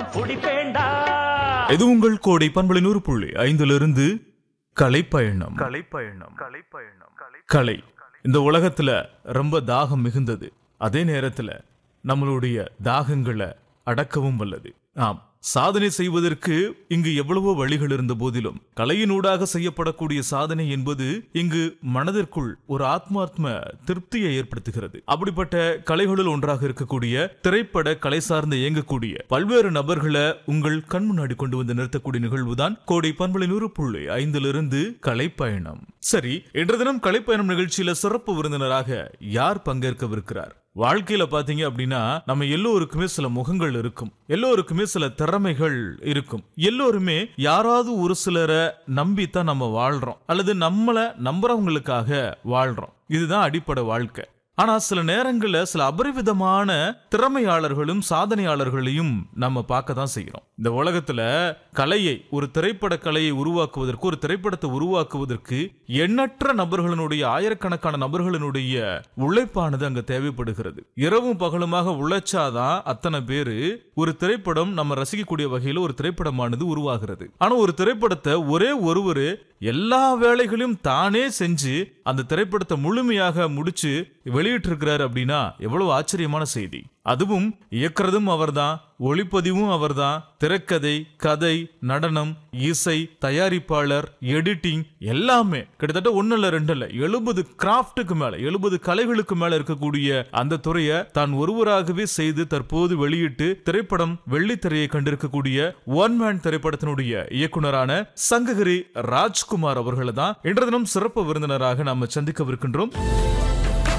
குடிப்பேண்டா இது உங்கள் கோடை பண்பலை நூறு புள்ளி ஐந்திலிருந்து கலைப்பயணம் கலைப்பயணம் கலைப்பயணம் கலை இந்த உலகத்துல ரொம்ப தாகம் மிகுந்தது அதே நேரத்துல நம்மளுடைய தாகங்களை அடக்கவும் வல்லது ஆம் சாதனை செய்வதற்கு இங்கு எவ்வளவோ வழிகள் இருந்த போதிலும் கலையினூடாக செய்யப்படக்கூடிய சாதனை என்பது இங்கு மனதிற்குள் ஒரு ஆத்மாத்ம திருப்தியை ஏற்படுத்துகிறது அப்படிப்பட்ட கலைகளுள் ஒன்றாக இருக்கக்கூடிய திரைப்பட கலை சார்ந்து இயங்கக்கூடிய பல்வேறு நபர்களை உங்கள் கண் முன்னாடி கொண்டு வந்து நிறுத்தக்கூடிய நிகழ்வுதான் கோடை பண்பலை நூறு புள்ளி ஐந்திலிருந்து கலைப்பயணம் சரி இன்று தினம் கலைப்பயணம் நிகழ்ச்சியில சிறப்பு விருந்தினராக யார் பங்கேற்கவிருக்கிறார் வாழ்க்கையில பாத்தீங்க அப்படின்னா நம்ம எல்லோருக்குமே சில முகங்கள் இருக்கும் எல்லோருக்குமே சில திறமைகள் இருக்கும் எல்லோருமே யாராவது ஒரு சிலரை நம்பித்தான் நம்ம வாழ்றோம் அல்லது நம்மள நம்புறவங்களுக்காக வாழ்றோம் இதுதான் அடிப்படை வாழ்க்கை ஆனா சில நேரங்கள்ல சில அபரிவிதமான திறமையாளர்களும் சாதனையாளர்களையும் நம்ம பார்க்க தான் செய்கிறோம் இந்த உலகத்துல கலையை ஒரு திரைப்பட கலையை உருவாக்குவதற்கு ஒரு திரைப்படத்தை உருவாக்குவதற்கு எண்ணற்ற நபர்களினுடைய ஆயிரக்கணக்கான நபர்களினுடைய உழைப்பானது அங்க தேவைப்படுகிறது இரவும் பகலுமாக உழைச்சாதான் அத்தனை பேரு ஒரு திரைப்படம் நம்ம ரசிக்கக்கூடிய வகையில ஒரு திரைப்படமானது உருவாகிறது ஆனா ஒரு திரைப்படத்தை ஒரே ஒருவர் எல்லா வேலைகளையும் தானே செஞ்சு அந்த திரைப்படத்தை முழுமையாக முடிச்சு வெளியிட்டு இருக்கிறாரு அப்படின்னா எவ்வளவு ஆச்சரியமான செய்தி அதுவும் இயக்குறதும் அவர்தான் ஒளிப்பதிவும் அவர்தான் திரைக்கதை கதை நடனம் இசை தயாரிப்பாளர் எடிட்டிங் எல்லாமே கிட்டத்தட்ட ஒன்னு இல்ல ரெண்டு இல்ல எழுபது கிராஃப்ட்டுக்கு மேல எழுபது கலைகளுக்கு மேல இருக்கக்கூடிய அந்த துறையை தான் ஒருவராகவே செய்து தற்போது வெளியிட்டு திரைப்படம் வெள்ளித்திரையை கண்டிருக்கக்கூடிய ஒன் மேன் திரைப்படத்தினுடைய இயக்குனரான சங்ககிரி ராஜ்குமார் அவர்களை தான் இன்று தினம் சிறப்பு விருந்தினராக நாம சந்திக்கவிருக்கின்றோம்